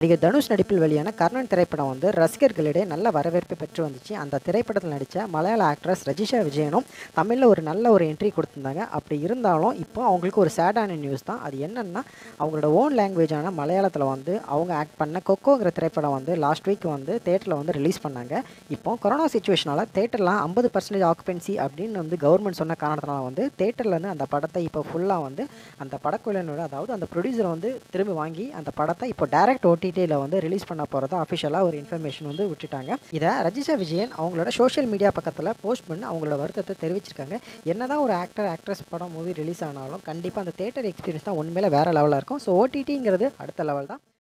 நடிகர் தனுஷ் நடிப்பில் வெளியான கர்ணன் திரைப்படம் வந்து ரசிகர்களிடையே நல்ல வரவேற்பு பெற்று வந்துச்சு அந்த திரைப்படத்தில் நடித்த மலையாள ஆக்ட்ரஸ் ரஜிஷா விஜயனும் தமிழில் ஒரு நல்ல ஒரு என்ட்ரி கொடுத்துருந்தாங்க அப்படி இருந்தாலும் இப்போ அவங்களுக்கு ஒரு சேடான நியூஸ் தான் அது என்னன்னா அவங்களோட ஓன் லாங்குவேஜான மலையாளத்தில் வந்து அவங்க ஆக்ட் பண்ண கொக்கோங்கிற திரைப்படம் வந்து லாஸ்ட் வீக் வந்து தேட்டரில் வந்து ரிலீஸ் பண்ணாங்க இப்போ கொரோனா சுச்சுவேஷனால் தேட்டர்லாம் ஐம்பது பர்சன்டேஜ் ஆக்குபென்சி அப்படின்னு வந்து கவர்மெண்ட் சொன்ன காரணத்தினால வந்து தேட்டரில் வந்து அந்த படத்தை இப்போ ஃபுல்லாக வந்து அந்த படக்குழுவினோட அதாவது அந்த ப்ரொடியூசரை வந்து திரும்பி வாங்கி அந்த படத்தை இப்போ டைரக்ட் ஓடிடியில் வந்து ரிலீஸ் பண்ண போகிறதா அஃபிஷியலாக ஒரு இன்ஃபர்மேஷன் வந்து விட்டுட்டாங்க இதை ரஜிஷா விஜயன் அவங்களோட சோஷியல் மீடியா பக்கத்தில் போஸ்ட் பண்ணி அவங்களோட வருத்தத்தை தெரிவிச்சிருக்காங்க என்னதான் ஒரு ஆக்டர் ஆக்ட்ரஸ் படம் மூவி ரிலீஸ் ஆனாலும் கண்டிப்பாக அந்த தேட்டர் எக்ஸ்பீரியன்ஸ் தான் உண்மையில வேறு லெவலில் இருக்கும் ஸோ ஓடிடிங்கிறது அடுத்த லெவல் தான்